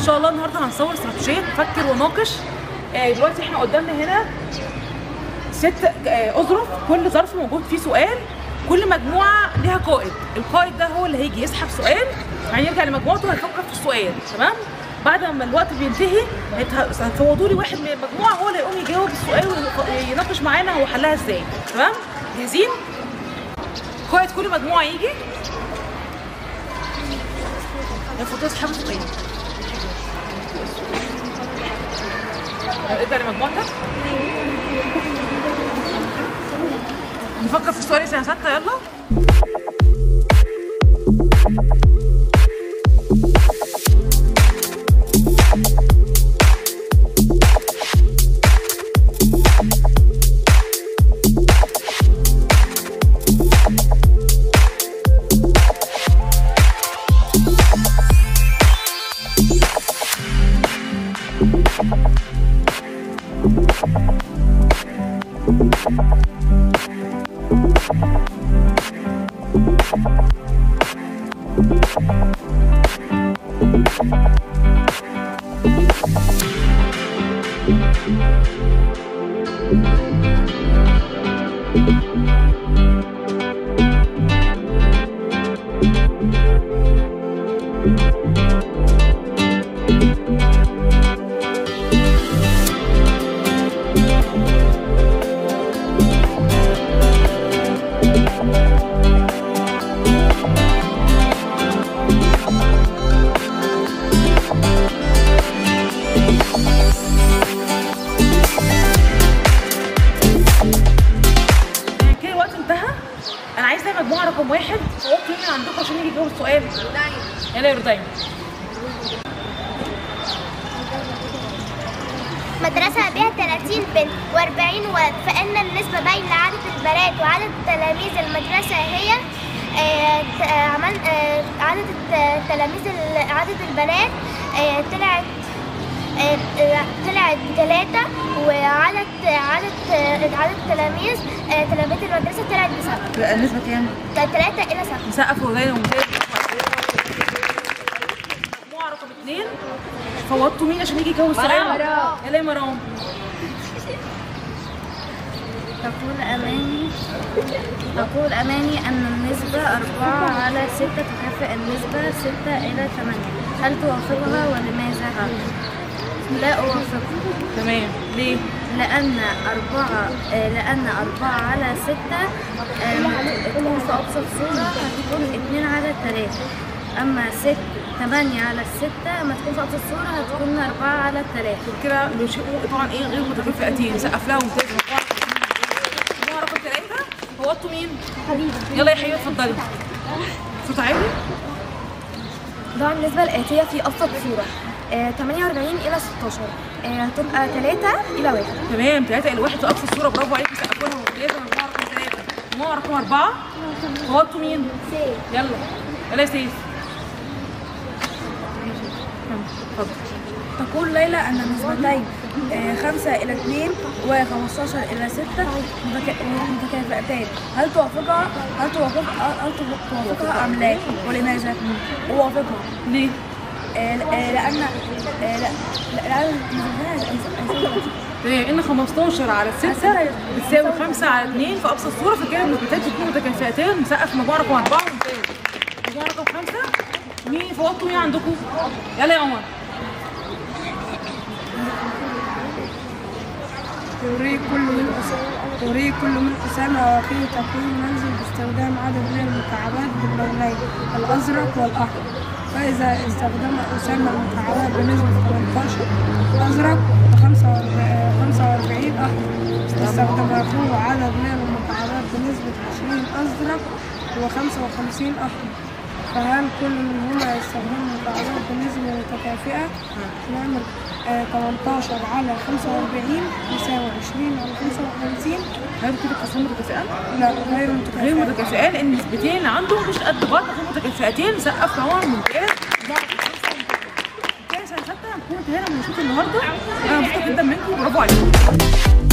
شاء الله النهارده هنصور استراتيجيه فكر وناقش آه، دلوقتي احنا قدامنا هنا ست آه، اظرف كل ظرف موجود فيه سؤال كل مجموعه ليها قائد القائد ده هو اللي هيجي يسحب سؤال هيرجع لمجموعته وهيفكر في السؤال تمام بعد ما الوقت بينتهي هت- هتفوضوا لي واحد من المجموعه هو اللي هيقوم يجاوب السؤال ويناقش معانا هو حلها ازاي تمام جاهزين قائد كل مجموعه يجي المفروض تسحبوا سؤال ابدا لمجموعتك نفكر في السؤال يا سنه سته يلا كده الوقت انتهى انا عايزه مجموعه رقم واحد فوقتوا مين عندكم عشان يجي يجاوب السؤال يلا يا رودين مدرسة بها 30 بنت و40 ولد فإن النسبة بين عدد البنات وعدد تلاميذ المدرسة هي آه، ت- آه، عمل آه، عدد الت- تلاميذ ال- عدد البنات آه، طلعت آه، آه، طلعت ثلاثة وعدد عدد آه، عدد التلاميذ آه، تلاميذ المدرسة طلعت بسبعة تبقى النسبه كام؟ ثلاثة إلى سبعة مسقف ورودين وممتاز مجموعه رقم اثنين فوضتوا مين عشان يجي يجاوب السؤال؟ يلا يا مرام تقول أماني تقول أماني أن النسبة أربعة على ستة تكافئ النسبة ستة إلى ثمانية هل توافقها ولماذا؟ لا أوافقها تمام ليه؟ لأن أربعة آه، لأن أربعة على ستة آه، تكون في أبسط صورة هتكون اتنين على تلاتة أما ست تمانية على الستة أما تكون في أبسط صورة هتكون أربعة على التلاتة كده بيشقوا طبعا ايه غير متكافئتين سقف لها ممتاز مجموعه مجموعه رقم ثلاثه فوضتوا مين؟ يلا يا حبيبي اتفضلي صوت عالي ضع النسبة الآتية في أبسط صورة آه، 48 إلى 16 آه، هتبقى 3 إلى 1 تمام ثلاثة إلى واحد في أقصى الصورة برافو عليكي سقفوا لها ممتازة مجموعة رقم ثلاثة مجموعة رقم أربعة فوضتوا مين؟ يلا يلا يا سيف اتفضل تقول ليلى أن النسبتين 5 إلى 2 و15 إلى 6 متكافئتان هل توافقها هل توافقها هل توافقها أم لا ولماذا؟ أوافقها ليه؟ آه، آه، لأن آه، لا- لأن النسبتين تمام إن 15 على 6 بتساوي 5 على 2 في أقصى الصورة فكده النسبتين تكونوا متكافئتين مسقف مجموعة رقم أربعة ممتاز مجموعة رقم خمسة مين فوضتوا مين عندكم؟ يلا يا عمر يريد كل من أس- يريد كل من أسامة وفيه تقويم منزل باستخدام عدد من المكعبات باللونين الأزرق والأحمر فإذا استخدم أسامة المكعبات بنسبة 18 أزرق و45 أحمر استخدم أخوه عدد من المكعبات بنسبة 20 أزرق و55 أحمر فهل كل منهما يستخدم المكعبات بنسبة متكافئة؟ نعمل آه، 18 على 45 يساوي 20 على 55 هل كده قسم متكافئة؟ لا غير متكافئة غير متكافئان لأن النسبتين اللي عندهم مش قد بعض غير متكافئتين سقف طبعا ممتاز كده سنة ستة هنكون انتهينا من النشاط النهارده أنا مبسوطة جدا منكم برافو عليكم